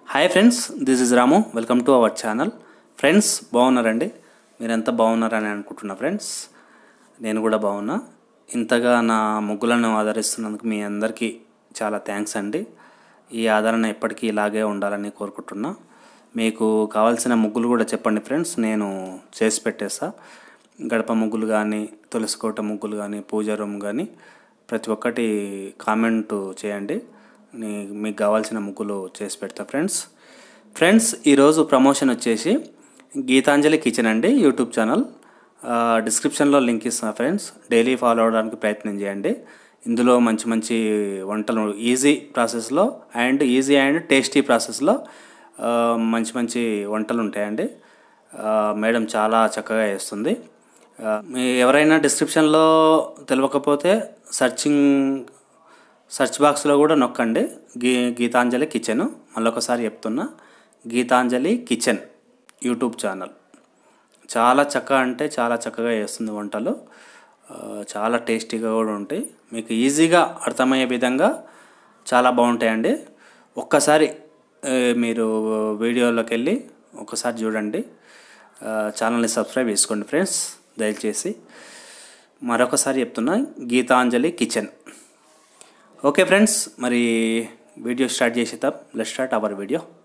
hi friends this is Ramu welcome to our channel friends బాగున్నారండి మీరంతా బాగున్నారని అనుకుంటున్నా ఫ్రెండ్స్ నేను కూడా బాగున్నా ఇంతగా నా ముగ్గులను ఆదరిస్తున్నందుకు మీ అందరికీ చాలా థ్యాంక్స్ అండి ఈ ఆదరణ ఎప్పటికీ ఇలాగే ఉండాలని కోరుకుంటున్నా మీకు కావాల్సిన ముగ్గులు కూడా చెప్పండి ఫ్రెండ్స్ నేను చేసి పెట్టేస్తా గడప ముగ్గులు కానీ తులసికోట ముగ్గులు కానీ పూజ రూమ్ కానీ ప్రతి ఒక్కటి కామెంట్ చేయండి నీ- మీకు కావాల్సిన ముగ్గులు చేసి పెడతా ఫ్రెండ్స్ ఫ్రెండ్స్ ఈరోజు ప్రమోషన్ వచ్చేసి గీతాంజలి కిచెన్ అండి యూట్యూబ్ ఛానల్ ఆ, డిస్క్రిప్షన్లో లింక్ ఇస్తున్నా ఫ్రెండ్స్ డైలీ ఫాలో అవడానికి ప్రయత్నం చేయండి ఇందులో మంచి మంచి వంటలు ఈజీ ప్రాసెస్లో అండ్ ఈజీ అండ్ టేస్టీ ప్రాసెస్లో ఆ, మంచి మంచి వంటలు ఉంటాయండి ఆ, మేడం చాలా చక్కగా చేస్తుంది ఆ, మీ ఎవరైనా డిస్క్రిప్షన్లో తెలియకపోతే సర్చింగ్ సెర్చ్ బాక్స్లో కూడా నొక్కండి గీ గీతాంజలి కిచెన్ మళ్ళొకసారి చెప్తున్నా గీతాంజలి కిచెన్ యూట్యూబ్ ఛానల్ చాలా చక్కగా అంటే చాలా చక్కగా చేస్తుంది వంటలు ఆ, చాలా టేస్టీగా కూడా ఉంటాయి మీకు ఈజీగా అర్థమయ్యే విధంగా చాలా బాగుంటాయండి ఒక్కసారి ఆ, మీరు వీడియోలోకి వెళ్ళి ఒకసారి చూడండి ఆ, ఛానల్ని సబ్స్క్రైబ్ చేసుకోండి ఫ్రెండ్స్ దయచేసి మరొకసారి చెప్తున్నా గీతాంజలి కిచెన్ ఓకే ఫ్రెండ్స్ మరి వీడియో స్టార్ట్ చేసేద్దాం లెట్ స్టార్ట్ అవర్ వీడియో